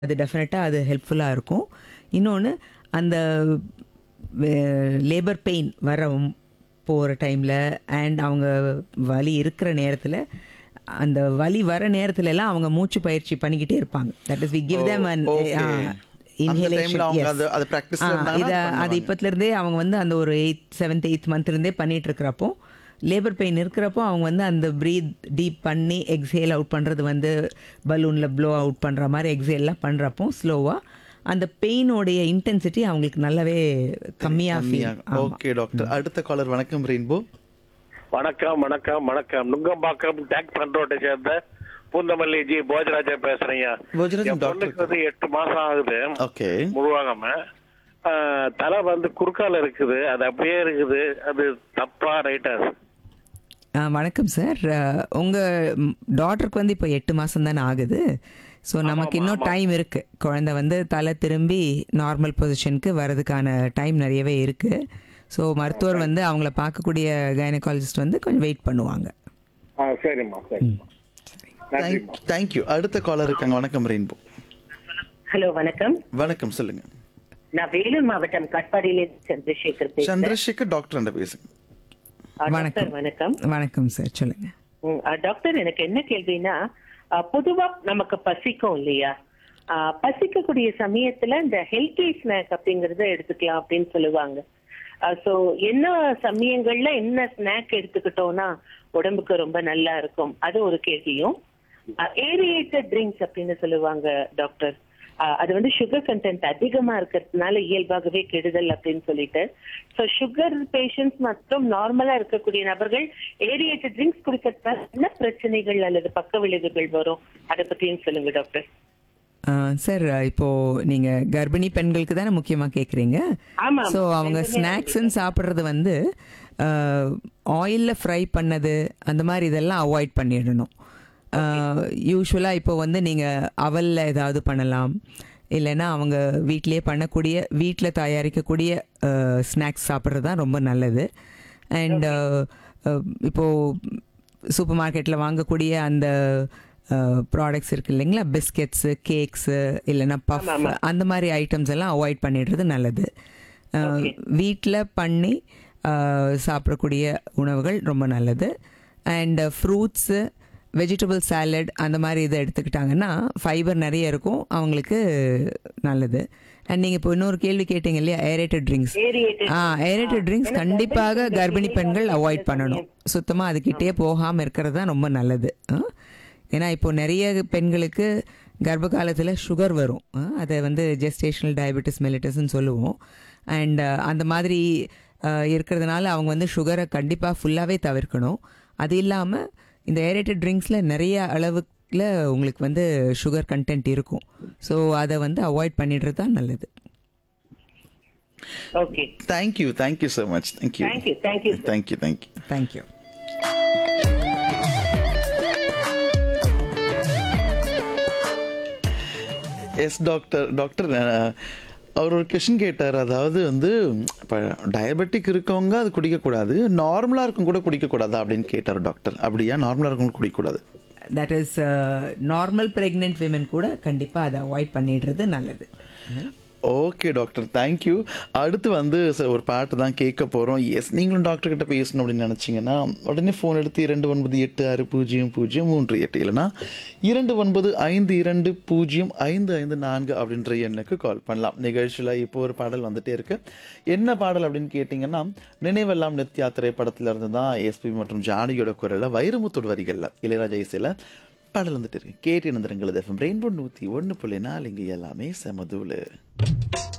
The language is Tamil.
அது டெஃபினட்டாக அது ஹெல்ப்ஃபுல்லாக இருக்கும் இன்னொன்று அந்த லேபர் பெயின் வர போகிற டைமில் அண்ட் அவங்க வலி இருக்கிற நேரத்தில் அந்த வலி வர நேரத்துல எல்லாம் அவங்க மூச்சு பயிற்சி பண்ணிக்கிட்டே இருப்பாங்க that is we give them and okay. அந்த timeல அவங்க அது- அது practice ல இருந்தாங்கன்னா இதை அது அது இப்போத்துலேருந்தே அவங்க வந்து அந்த ஒரு எயித் செவன்த் எயித் மந்த்லேருந்தே பண்ணிட்டு இருக்கிறப்போ லேபர் பெயின் இருக்கிறப்போ அவங்க வந்து அந்த ப்ரீத் டீப் பண்ணி எக்ஸேல் அவுட் பண்ணுறது வந்து பலூனில் ப்ளோ அவுட் பண்ணுற மாதிரி எக்ஸேல்லாம் பண்ணுறப்போ ஸ்லோவாக அந்த பெயினோடைய இன்டென்சிட்டி அவங்களுக்கு நல்லாவே கம்மியாக ஃபீல் ஓகே டாக்டர் அடுத்த காலர் வணக்கம் ரெயின்போ வணக்கம் வணக்கம் வணக்கம் நுங்கம்பாக்கம் டேக் பண்ரோட்டை சேர்ந்த பூந்தமல்லி ஜி போஜராஜா பேசுறீங்க போஜராஜன் என் டாக்டர் பொண்ணுக்கு வந்து எட்டு மாசம் ஆகுது ஓகே முழுவாகாம ஆஹ், தலை வந்து குறுக்கால இருக்குது அது அப்படியே இருக்குது அது தப்பா ரைட்டா வணக்கம் சார் உங்கள் டாட்டருக்கு வந்து இப்போ எட்டு மாதம் தானே ஆகுது ஸோ நமக்கு இன்னும் டைம் இருக்குது குழந்தை வந்து தலை திரும்பி நார்மல் பொசிஷனுக்கு வர்றதுக்கான டைம் நிறையவே இருக்குது ஸோ மருத்துவர் வந்து அவங்கள பார்க்கக்கூடிய கைனகாலஜிஸ்ட் வந்து கொஞ்சம் வெயிட் பண்ணுவாங்க ஆ சரிம்மா சரிம்மா நன்றிம்மா தேங்க்யூ அடுத்த காலர் இருக்காங்க வணக்கம் ரெயின்போ ஹலோ வணக்கம் வணக்கம் சொல்லுங்க நான் வேலூர் மாவட்டம் காட்பாடியிலிருந்து சந்திரசேகர் பேசுறேன் சந்திரசேகர் டாக்டர் பேசுங்க ஆ, டாக்டர் வணக்கம். வணக்கம் வணக்கம் சார் சொல்லுங்கள் ம், ஆ, டாக்டர் எனக்கு என்ன கேள்வினா ஆ, பொதுவா நமக்கு பசிக்கும் இல்லையா ஆ, பசிக்கக்கூடிய சமயத்துல இந்த ஹெல்த்தி ஸ்நாக் அப்படிங்கறத எடுத்துக்கலாம் அப்படின்னு சொல்லுவாங்க ஸோ என்ன சமயங்கள்ல என்ன ஸ்நாக் எடுத்துக்கிட்டோம்னா உடம்புக்கு ரொம்ப நல்லா இருக்கும் அது ஒரு கேள்வியும் ஏரியேட்டட் ட்ரிங்க்ஸ் அப்படின்னு சொல்லுவாங்க டாக்டர் ஆஹ் அது வந்து சுகர் கண்டென்ட் அதிகமா இருக்கிறதுனால இயல்பாகவே கெடுதல் அப்படின்னு சொல்லிட்டு ஸோ சுகர் பேஷண்ட்ஸ் மற்றும் நார்மலா இருக்கக்கூடிய நபர்கள் ஏரியேட்டட் ட்ரிங்க்ஸ் குடிக்கிறதுனால என்ன பிரச்சனைகள் அல்லது பக்க விளைவுகள் வரும் அதை பத்தியும் சொல்லுங்க டாக்டர் சார் இப்போ நீங்கள் கர்ப்பிணி பெண்களுக்கு தானே முக்கியமாக கேட்குறீங்க ஆமா, ஸோ அவங்க ஸ்நாக்ஸ்ன்னு சாப்பிட்றது வந்து ஆயிலில் ஃப்ரை பண்ணது அந்த மாதிரி இதெல்லாம் அவாய்ட் பண்ணிடணும் யூஸ்வலாக இப்போ வந்து நீங்கள் அவலில் ஏதாவது பண்ணலாம் இல்லைன்னா அவங்க வீட்டிலேயே பண்ணக்கூடிய வீட்டில் தயாரிக்கக்கூடிய ஸ்நாக்ஸ் சாப்பிட்றது தான் ரொம்ப நல்லது அண்ட் இப்போது சூப்பர் மார்க்கெட்டில் வாங்கக்கூடிய அந்த ப்ராடக்ட்ஸ் இருக்கு இல்லைங்களா பிஸ்கெட்ஸு கேக்ஸு இல்லைன்னா பஃப் அந்த மாதிரி ஐட்டம்ஸ் எல்லாம் அவாய்ட் பண்ணிடுறது நல்லது வீட்டில் பண்ணி அஹ், சாப்பிடக்கூடிய உணவுகள் ரொம்ப நல்லது அண்ட் ஃப்ரூட்ஸு வெஜிடபிள் சாலட் அந்த மாதிரி இதை எடுத்துக்கிட்டாங்கன்னா ஃபைபர் நிறைய இருக்கும் அவங்களுக்கு நல்லது அண்ட் நீங்கள் இப்போ இன்னொரு கேள்வி கேட்டீங்க இல்லையா aerated drinks Aerated ah aerated drinks கண்டிப்பாக கர்ப்பிணி பெண்கள் அவாய்ட் பண்ணணும் சுத்தமாக அதுக்கிட்டே போகாமல் இருக்கிறது தான் ரொம்ப நல்லது ஆ? ஏன்னா இப்போ நிறைய பெண்களுக்கு கர்ப்ப காலத்தில் சுகர் வரும் ஆ? அதை வந்து ஜெஸ்டேஷனல் டயபெட்டிஸ் மெலிட்டஸ்ன்னு சொல்லுவோம் அண்ட் அந்த மாதிரி ஆ, இருக்கிறதுனால அவங்க வந்து சுகரை கண்டிப்பாக ஃபுல்லாகவே தவிர்க்கணும் அது இல்லாமல் இந்த ஏரேட்டட் ட்ரிங்க்ஸில் நிறைய அளவுக்குல உங்களுக்கு வந்து சுகர் கண்டென்ட் இருக்கும் ஸோ அதை வந்து அவாய்ட் பண்ணிடுறது தான் நல்லது okay thank you thank you so much thank you thank you thank you thank you thank you thank you yes doctor doctor ah, அவர் ஒரு கொஷின் கேட்டார் அதாவது வந்து இப்போ டயபெட்டிக் இருக்கவங்க அது குடிக்கக்கூடாது நார்மலாக இருக்கும் கூட குடிக்கக்கூடாதா அப்படின்னு கேட்டார் டாக்டர் அப்படியா நார்மலாக இருக்கவங்க குடிக்கக்கூடாது that is normal pregnant women கூட கண்டிப்பாக அதை அவாய்ட் பண்ணிடுறது நல்லது ஓகே டாக்டர் தேங்க்யூ அடுத்து வந்து ச- ஒரு பாட்டு தான் கேட்க போகிறோம் எஸ் நீங்களும் டாக்டர் கிட்ட பேசணும் அப்படின்னு நினச்சிங்கன்னா உடனே ஃபோன் எடுத்து இரண்டு ஒன்பது எட்டு ஆறு பூஜ்ஜியம் பூஜ்ஜியம் மூன்று எட்டு இல்லைனா இரண்டு ஒன்பது ஐந்து இரண்டு பூஜ்ஜியம் ஐந்து ஐந்து நான்கு அப்படின்ற எண்ணுக்கு கால் பண்ணலாம் நிகழ்ச்சியில் இப்போ ஒரு பாடல் வந்துட்டே இருக்கு என்ன பாடல் அப்படின்னு கேட்டிங்கன்னா நினைவெல்லாம் நித்யா திரைப்படத்துல இருந்து தான் எஸ்பி மற்றும் ஜானகியோட குரலில் வைரமுத்தோட வரிகளில் இளையராஜா இசையில் பாடல் வந்துட்டு இருக்கு கேட்டு நந்திரங்களது எஃப்எம் ரெயின்போ நூற்றி ஒன்று புள்ளி நாலு இங்கே எல்லாமே செமதூளு